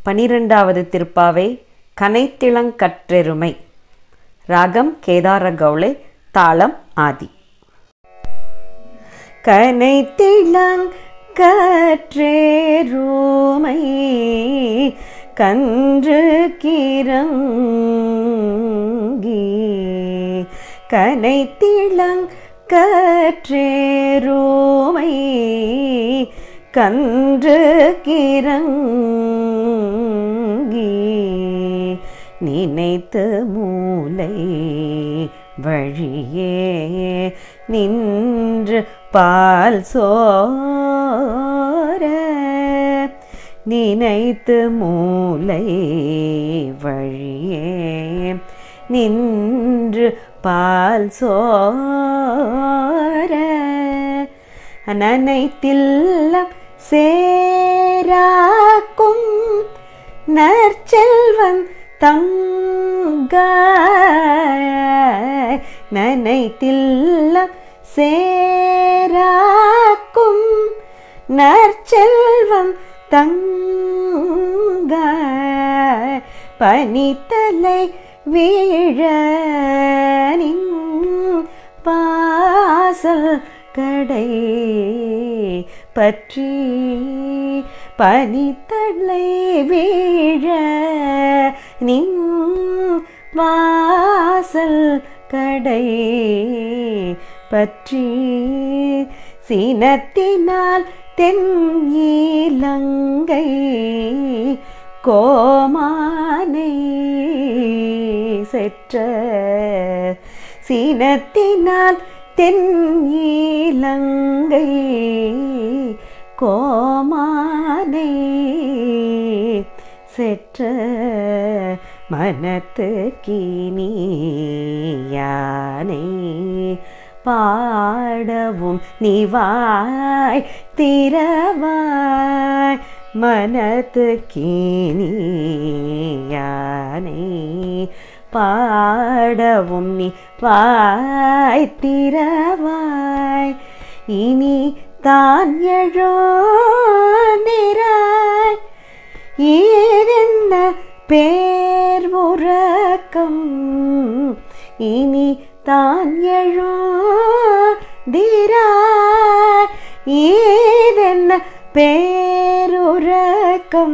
பனிரெண்டாவது திருப்பாவை கனைத்திளங்கற்றெருமை ராகம் கேதார கவுளை தாளம் ஆதி கனைத்திளங்கற்றேருமை கன்று கிறங்கி கனைத்திளங்கற்றேருமை கன்று கிறங்கி நினைத்து மூலை வழியே நின்று பால் சோர நினைத்து மூலை வழியே நின்று பால் சோர நனைத்தில்லம் சேராக்கும் நற்செல்வன் தங்க நனைத்தில்லம் சேராக்கும் நற்செல்வம் தங்க பனித்தலை வீழ நின் பாசல் கடை பற்றி பனித்தலை வீழ நின் வாசல் கடை பற்றி சினத்தினால் தென் இலங்கை கோமானை செற்ற சினத்தினால் தென் இலங்கை கோமானை செற்ற மனத்து யானை பாடவும் நிவாய் திரவாய் மனத்து யானை பாடவும் நீ வாய் திரவாய் இனி தான் எழோ நிறாய் ஏதென்ன பேர் உறக்கம் இனி தான் எழோ திராய் ஏதென்ன பேருறக்கம்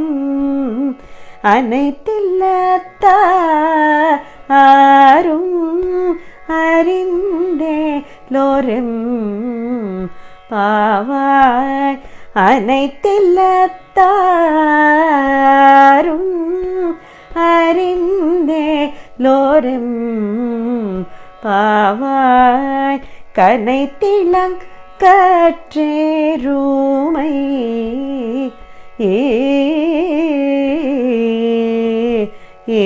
அனைத்தில்லத்தாரும் அறிந்தே லோரெம் பாவாய் அனைத்தில்லத்தாரும் அறிந்தே லோரெம் பாவாய் கனைத்திளங் கற்றேருமை ஏ ஏ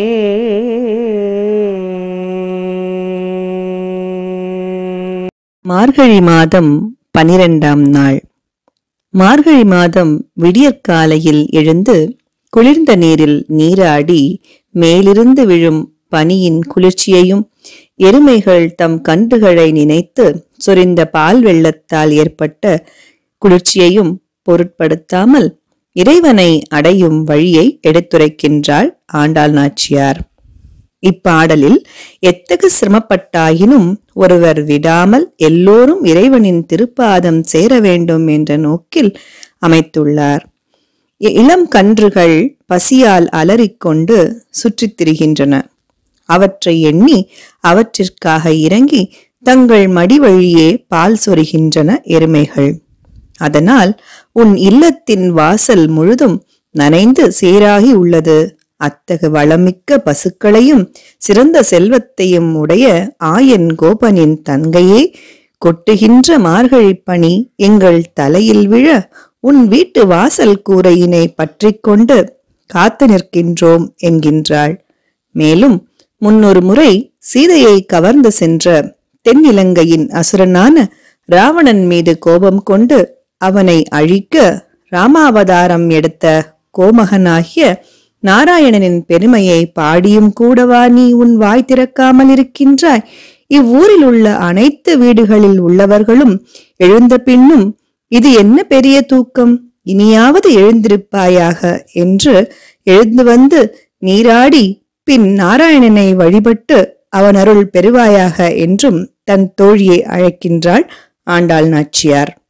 மார்கழி மாதம் பனிரெண்டாம் நாள் மார்கழி மாதம் விடியற்காலையில் எழுந்து குளிர்ந்த நீரில் நீராடி மேலிருந்து விழும் பனியின் குளிர்ச்சியையும் எருமைகள் தம் கன்றுகளை நினைத்து சொரிந்த பால் வெள்ளத்தால் ஏற்பட்ட குளிர்ச்சியையும் பொருட்படுத்தாமல் இறைவனை அடையும் வழியை எடுத்துரைக்கின்றாள் ஆண்டாள் நாச்சியார் இப்பாடலில் எத்தகு சிரமப்பட்டாயினும் ஒருவர் விடாமல் எல்லோரும் இறைவனின் திருப்பாதம் சேர வேண்டும் என்ற நோக்கில் அமைத்துள்ளார் இ- இளம் கன்றுகள் பசியால் அலறிக்கொண்டு சுற்றித் திரிகின்றன அவற்றை எண்ணி அவற்றிற்காக இறங்கி தங்கள் மடி வழியே பால் சொரிகின்றன எருமைகள் அதனால் உன் இல்லத்தின் வாசல் முழுதும் நனைந்து சேராகி உள்ளது அத்தகு வளமிக்க பசுக்களையும் சிறந்த செல்வத்தையும் உடைய ஆயன் கோபனின் தங்கையே கொட்டுகின்ற மார்கழிப் பனி எங்கள் தலையில் விழ உன் வீட்டு வாசல் கூரையினை பற்றிக்கொண்டு காத்து நிற்கின்றோம் என்கின்றாள் மேலும் முன்னொரு முறை சீதையை கவர்ந்து சென்ற தென்னிலங்கையின் அசுரனான ராவணன் மீது கோபம் கொண்டு அவனை அழிக்க ராமாவதாரம் எடுத்த கோமகனாகிய நாராயணனின் பெருமையை பாடியும் கூடவா நீ உன் வாய் திறக்காமல் இருக்கின்றாய் இவ்வூரில் உள்ள அனைத்து வீடுகளில் உள்ளவர்களும் எழுந்த பின்னும் இது என்ன பெரிய தூக்கம் இனியாவது எழுந்திருப்பாயாக என்று எழுந்து வந்து நீராடி பின் நாராயணனை வழிபட்டு அவன் அருள் பெறுவாயாக என்றும் தன் தோழியை அழைக்கின்றாள் ஆண்டாள் நாச்சியார்